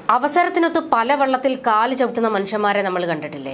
അവസരത്തിനൊത്ത് പല വെള്ളത്തിൽ കാല് ചവിട്ടുന്ന മനുഷ്യന്മാരെ നമ്മൾ കണ്ടിട്ടില്ലേ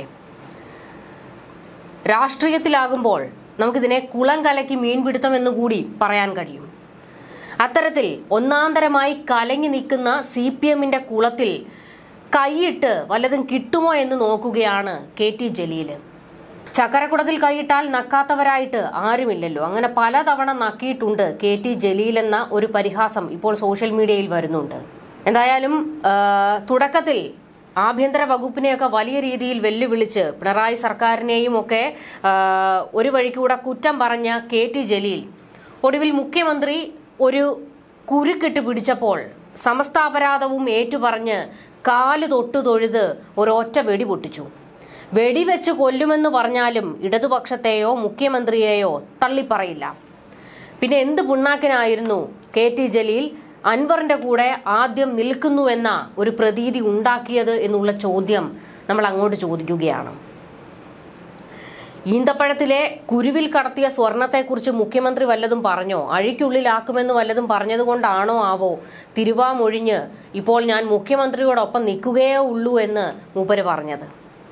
രാഷ്ട്രീയത്തിലാകുമ്പോൾ നമുക്കിതിനെ കുളം കലക്കി മീൻപിടുത്തം എന്ന് കൂടി പറയാൻ കഴിയും അത്തരത്തിൽ ഒന്നാന്തരമായി കലങ്ങി നിൽക്കുന്ന സി പി എമ്മിന്റെ കുളത്തിൽ കൈയിട്ട് വല്ലതും കിട്ടുമോ എന്ന് നോക്കുകയാണ് കെ ടി ജലീല് ചക്കരക്കുടത്തിൽ കൈയിട്ടാൽ നക്കാത്തവരായിട്ട് ആരുമില്ലല്ലോ അങ്ങനെ പലതവണ നക്കിയിട്ടുണ്ട് കെ ടി ജലീൽ എന്ന ഒരു പരിഹാസം ഇപ്പോൾ സോഷ്യൽ മീഡിയയിൽ വരുന്നുണ്ട് എന്തായാലും ആ, തുടക്കത്തിൽ ആഭ്യന്തര വകുപ്പിനെയൊക്കെ വലിയ രീതിയിൽ വെല്ലുവിളിച്ച് പിണറായി സർക്കാരിനെയും ഒക്കെ ആ, ഒരു വഴിക്കൂടെ കുറ്റം പറഞ്ഞ കെ ടി ജലീൽ ഒടുവിൽ മുഖ്യമന്ത്രി ഒരു കുരുക്കിട്ട് പിടിച്ചപ്പോൾ സമസ്താപരാധവും ഏറ്റുപറഞ്ഞ് കാല് തൊട്ടു തൊഴുത് ഒരൊറ്റ വെടി പൊട്ടിച്ചു വെടിവെച്ച് കൊല്ലുമെന്ന് പറഞ്ഞാലും ഇടതുപക്ഷത്തെയോ മുഖ്യമന്ത്രിയെയോ തള്ളിപ്പറയില്ല പിന്നെ എന്ത് പുണ്ണാക്കിനായിരുന്നു കെ ടി ജലീൽ അൻവറിന്റെ കൂടെ ആദ്യം നിൽക്കുന്നു എന്ന ഒരു പ്രതീതി ഉണ്ടാക്കിയത് എന്നുള്ള ചോദ്യം നമ്മൾ അങ്ങോട്ട് ചോദിക്കുകയാണ് ഈന്തപ്പഴത്തിലെ കുരുവിൽ കടത്തിയ സ്വർണത്തെക്കുറിച്ച് മുഖ്യമന്ത്രി വല്ലതും പറഞ്ഞോ അഴിക്കുള്ളിലാക്കുമെന്ന് വല്ലതും പറഞ്ഞതുകൊണ്ടാണോ ആവോ തിരുവാമൊഴിഞ്ഞ് ഇപ്പോൾ ഞാൻ മുഖ്യമന്ത്രിയോടൊപ്പം നിൽക്കുകയേ ഉള്ളൂ എന്ന് മൂപ്പര് പറഞ്ഞത്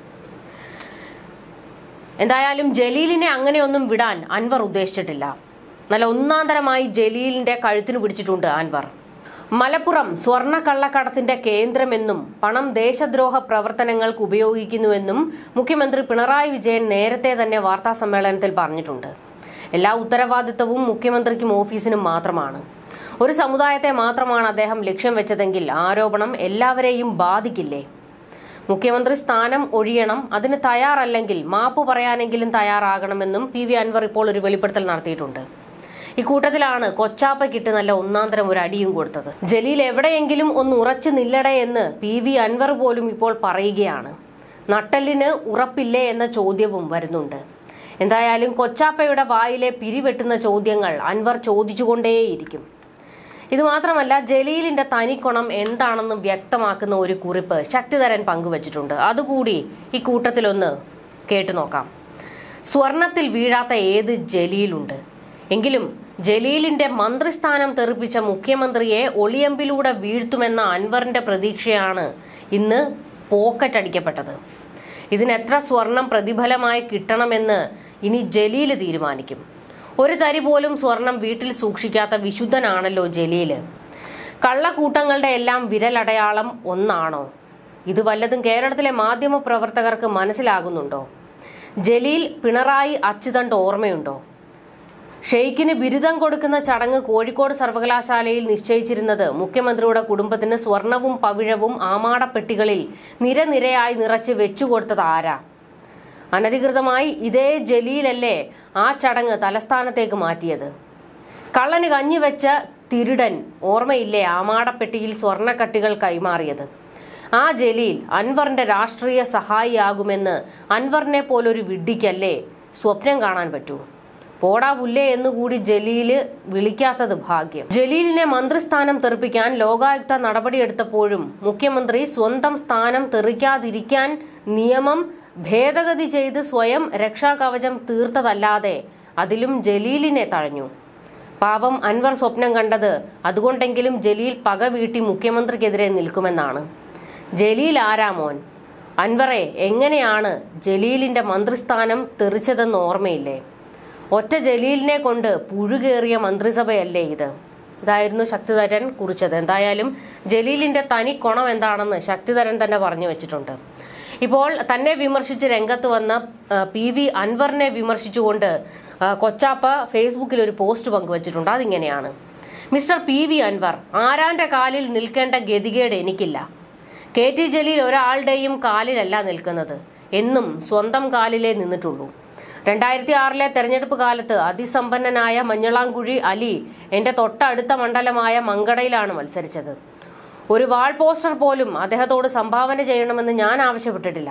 എന്തായാലും ജലീലിനെ അങ്ങനെയൊന്നും വിടാൻ അൻവർ ഉദ്ദേശിച്ചിട്ടില്ല നല്ല ഒന്നാന്തരമായി ജലീലിന്റെ കഴുത്തിന് പിടിച്ചിട്ടുണ്ട് അൻവർ മലപ്പുറം സ്വർണ്ണ കള്ളക്കടത്തിന്റെ കേന്ദ്രമെന്നും പണം ദേശദ്രോഹ പ്രവർത്തനങ്ങൾക്ക് ഉപയോഗിക്കുന്നുവെന്നും മുഖ്യമന്ത്രി പിണറായി വിജയൻ നേരത്തെ തന്നെ വാർത്താ സമ്മേളനത്തിൽ പറഞ്ഞിട്ടുണ്ട് എല്ലാ ഉത്തരവാദിത്തവും മുഖ്യമന്ത്രിക്കും ഓഫീസിനും മാത്രമാണ് ഒരു സമുദായത്തെ മാത്രമാണ് അദ്ദേഹം ലക്ഷ്യം വെച്ചതെങ്കിൽ ആരോപണം എല്ലാവരെയും ബാധിക്കില്ലേ മുഖ്യമന്ത്രി സ്ഥാനം ഒഴിയണം അതിന് തയ്യാറല്ലെങ്കിൽ മാപ്പ് പറയാനെങ്കിലും തയ്യാറാകണമെന്നും പി വി അൻവർ ഇപ്പോൾ ഒരു വെളിപ്പെടുത്തൽ നടത്തിയിട്ടുണ്ട് ഇക്കൂട്ടത്തിലാണ് കൊച്ചാപ്പയ്ക്കിട്ട് നല്ല ഒന്നാന്തരം ഒരു അടിയും കൊടുത്തത് ജലീൽ എവിടെയെങ്കിലും ഒന്ന് ഉറച്ചു നില്ലടേ എന്ന് പി വി അൻവർ പോലും ഇപ്പോൾ പറയുകയാണ് നട്ടലിന് ഉറപ്പില്ലേ എന്ന ചോദ്യവും വരുന്നുണ്ട് എന്തായാലും കൊച്ചാപ്പയുടെ വായിലെ പിരിവെട്ടുന്ന ചോദ്യങ്ങൾ അൻവർ ചോദിച്ചുകൊണ്ടേയിരിക്കും ഇത് മാത്രമല്ല ജലീലിന്റെ തനിക്കുണം എന്താണെന്ന് വ്യക്തമാക്കുന്ന ഒരു കുറിപ്പ് ശക്തിധരൻ പങ്കുവച്ചിട്ടുണ്ട് അതുകൂടി ഈ കൂട്ടത്തിലൊന്ന് കേട്ടു നോക്കാം സ്വർണത്തിൽ വീഴാത്ത ഏത് ജലീലുണ്ട് എങ്കിലും ജലീലിന്റെ മന്ത്രിസ്ഥാനം തെറിപ്പിച്ച മുഖ്യമന്ത്രിയെ ഒളിയമ്പിലൂടെ വീഴ്ത്തുമെന്ന അൻവറിന്റെ പ്രതീക്ഷയാണ് ഇന്ന് പോക്കറ്റടിക്കപ്പെട്ടത് ഇതിന് എത്ര സ്വർണം പ്രതിഫലമായി കിട്ടണമെന്ന് ഇനി ജലീല് തീരുമാനിക്കും ഒരു തരി പോലും സ്വർണം വീട്ടിൽ സൂക്ഷിക്കാത്ത വിശുദ്ധനാണല്ലോ ജലീല് കള്ളക്കൂട്ടങ്ങളുടെ എല്ലാം വിരലടയാളം ഒന്നാണോ ഇത് വല്ലതും കേരളത്തിലെ മാധ്യമ പ്രവർത്തകർക്ക് മനസ്സിലാകുന്നുണ്ടോ ജലീൽ പിണറായി അച്ചുതണ്ട് ഓർമ്മയുണ്ടോ ഷെയ്ഖിന് ബിരുദം കൊടുക്കുന്ന ചടങ്ങ് കോഴിക്കോട് സർവകലാശാലയിൽ നിശ്ചയിച്ചിരുന്നത് മുഖ്യമന്ത്രിയുടെ കുടുംബത്തിന് സ്വർണവും പവിഴവും ആമാടപ്പെട്ടികളിൽ നിരനിരയായി നിറച്ച് വെച്ചുകൊടുത്തത് ആരാ അനധികൃതമായി ഇതേ ജലീലല്ലേ ആ ചടങ്ങ് തലസ്ഥാനത്തേക്ക് മാറ്റിയത് കള്ളന് കഞ്ഞിവെച്ച തിരുടൻ ഓർമ്മയില്ലേ ആമാടപ്പെട്ടിയിൽ സ്വർണ്ണക്കട്ടികൾ കൈമാറിയത് ആ ജലീൽ അൻവറിന്റെ രാഷ്ട്രീയ സഹായിയാകുമെന്ന് അൻവറിനെ പോലൊരു വിഡ്ഢിക്കല്ലേ സ്വപ്നം കാണാൻ പറ്റൂ പോടാ പുല്ലേ എന്നുകൂടി ജലീല് വിളിക്കാത്തത് ഭാഗ്യം ജലീലിനെ മന്ത്രിസ്ഥാനം തെറിപ്പിക്കാൻ ലോകായുക്ത നടപടിയെടുത്തപ്പോഴും മുഖ്യമന്ത്രി സ്വന്തം സ്ഥാനം തെറിക്കാതിരിക്കാൻ നിയമം ഭേദഗതി ചെയ്ത് സ്വയം രക്ഷാകവചം തീർത്തതല്ലാതെ അതിലും ജലീലിനെ തഴഞ്ഞു പാവം അൻവർ സ്വപ്നം കണ്ടത് അതുകൊണ്ടെങ്കിലും ജലീൽ പക വീട്ടി മുഖ്യമന്ത്രിക്കെതിരെ നിൽക്കുമെന്നാണ് ജലീൽ ആരാമോൻ അൻവറെ എങ്ങനെയാണ് ജലീലിന്റെ മന്ത്രിസ്ഥാനം തെറിച്ചതെന്ന് ഓർമ്മയില്ലേ ഒറ്റ ജലീലിനെ കൊണ്ട് പുഴുകേറിയ മന്ത്രിസഭയല്ലേ ഇത് ഇതായിരുന്നു ശക്തിധരൻ കുറിച്ചത് എന്തായാലും ജലീലിന്റെ തനി കൊണം എന്താണെന്ന് ശക്തിധരൻ തന്നെ പറഞ്ഞു വെച്ചിട്ടുണ്ട് ഇപ്പോൾ തന്നെ വിമർശിച്ച് രംഗത്ത് വന്ന ആ, പി വി അൻവറിനെ വിമർശിച്ചുകൊണ്ട് ആ, കൊച്ചാപ്പ ഫേസ്ബുക്കിൽ ഒരു പോസ്റ്റ് പങ്കുവച്ചിട്ടുണ്ട് അതിങ്ങനെയാണ് മിസ്റ്റർ പി വി അൻവർ ആരാന്റെ കാലിൽ നിൽക്കേണ്ട ഗതികേട് എനിക്കില്ല കെ ടി ജലീൽ ഒരാളുടെയും കാലിലല്ല നിൽക്കുന്നത് എന്നും സ്വന്തം കാലിലേ നിന്നിട്ടുള്ളൂ രണ്ടായിരത്തി ആറിലെ തെരഞ്ഞെടുപ്പ് കാലത്ത് അതിസമ്പന്നനായ മഞ്ഞളാംകുഴി അലി എന്റെ തൊട്ടടുത്ത മണ്ഡലമായ മങ്കടയിലാണ് മത്സരിച്ചത് ഒരു വാൾ പോസ്റ്റർ പോലും അദ്ദേഹത്തോട് സംഭാവന ചെയ്യണമെന്ന് ഞാൻ ആവശ്യപ്പെട്ടിട്ടില്ല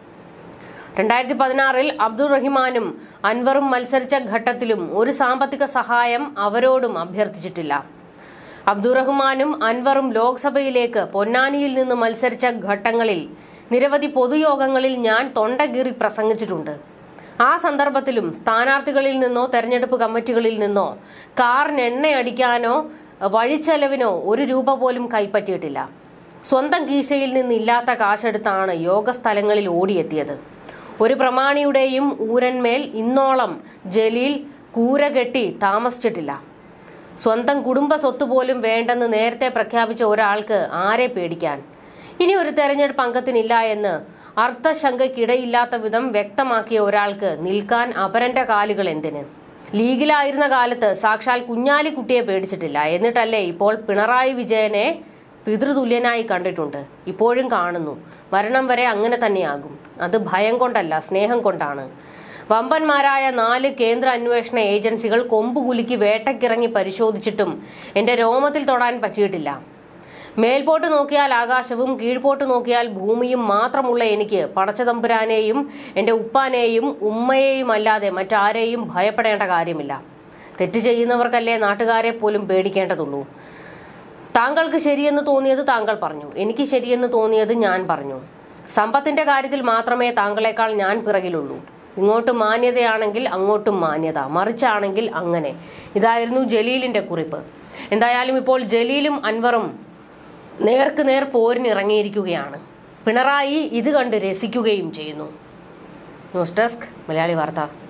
രണ്ടായിരത്തി പതിനാറിൽ അബ്ദുൾ റഹിമാനും അൻവറും മത്സരിച്ച ഘട്ടത്തിലും ഒരു സാമ്പത്തിക സഹായം അവരോടും അഭ്യർത്ഥിച്ചിട്ടില്ല അബ്ദുറഹ്മാനും അൻവറും ലോക്സഭയിലേക്ക് പൊന്നാനിയിൽ നിന്ന് മത്സരിച്ച ഘട്ടങ്ങളിൽ നിരവധി പൊതുയോഗങ്ങളിൽ ഞാൻ തൊണ്ടകീറി പ്രസംഗിച്ചിട്ടുണ്ട് ആ സന്ദർഭത്തിലും സ്ഥാനാർത്ഥികളിൽ നിന്നോ തെരഞ്ഞെടുപ്പ് കമ്മിറ്റികളിൽ നിന്നോ കാറിന് എണ്ണയടിക്കാനോ വഴിച്ചെലവിനോ ഒരു രൂപ പോലും കൈപ്പറ്റിയിട്ടില്ല സ്വന്തം കീശയിൽ നിന്നില്ലാത്ത കാശെടുത്താണ് യോഗസ്ഥലങ്ങളിൽ ഓടിയെത്തിയത് ഒരു പ്രമാണിയുടെയും ഊരന്മേൽ ഇന്നോളം ജലീൽ കൂര കെട്ടി താമസിച്ചിട്ടില്ല സ്വന്തം കുടുംബ സ്വത്ത് പോലും വേണ്ടെന്ന് നേരത്തെ പ്രഖ്യാപിച്ച ഒരാൾക്ക് ആരെ പേടിക്കാൻ ഇനി ഒരു തെരഞ്ഞെടുപ്പ് അംഗത്തിനില്ല എന്ന് അർത്ഥശങ്കയ്ക്കിടയില്ലാത്ത വിധം വ്യക്തമാക്കിയ ഒരാൾക്ക് നിൽക്കാൻ അപരന്റെ കാലുകൾ എന്തിന് ലീഗിലായിരുന്ന കാലത്ത് സാക്ഷാൽ കുഞ്ഞാലിക്കുട്ടിയെ പേടിച്ചിട്ടില്ല എന്നിട്ടല്ലേ ഇപ്പോൾ പിണറായി വിജയനെ പിതൃതുല്യനായി കണ്ടിട്ടുണ്ട് ഇപ്പോഴും കാണുന്നു മരണം വരെ അങ്ങനെ തന്നെയാകും അത് ഭയം കൊണ്ടല്ല സ്നേഹം കൊണ്ടാണ് വമ്പന്മാരായ നാല് കേന്ദ്ര അന്വേഷണ ഏജൻസികൾ കൊമ്പുകുലുക്കി വേട്ടക്കിറങ്ങി പരിശോധിച്ചിട്ടും എന്റെ രോമത്തിൽ തൊടാൻ പറ്റിയിട്ടില്ല മേൽപോട്ട് നോക്കിയാൽ ആകാശവും കീഴ്പോട്ട് നോക്കിയാൽ ഭൂമിയും മാത്രമുള്ള എനിക്ക് പടച്ചതമ്പുരാനെയും എൻ്റെ ഉപ്പാനെയും ഉമ്മയെയും അല്ലാതെ മറ്റാരെയും ഭയപ്പെടേണ്ട കാര്യമില്ല തെറ്റ് ചെയ്യുന്നവർക്കല്ലേ നാട്ടുകാരെ പോലും പേടിക്കേണ്ടതുള്ളൂ താങ്കൾക്ക് ശരിയെന്ന് തോന്നിയത് താങ്കൾ പറഞ്ഞു എനിക്ക് ശരിയെന്ന് തോന്നിയത് ഞാൻ പറഞ്ഞു സമ്പത്തിന്റെ കാര്യത്തിൽ മാത്രമേ താങ്കളെക്കാൾ ഞാൻ പിറകിലുള്ളൂ ഇങ്ങോട്ട് മാന്യതയാണെങ്കിൽ അങ്ങോട്ടും മാന്യത മറിച്ചാണെങ്കിൽ അങ്ങനെ ഇതായിരുന്നു ജലീലിന്റെ കുറിപ്പ് എന്തായാലും ഇപ്പോൾ ജലീലും അൻവറും നേർക്ക് നേർ പോരിനിറങ്ങിയിരിക്കുകയാണ് പിണറായി ഇത് കണ്ട് രസിക്കുകയും ചെയ്യുന്നു ന്യൂസ് ഡെസ്ക് മലയാളി വാർത്ത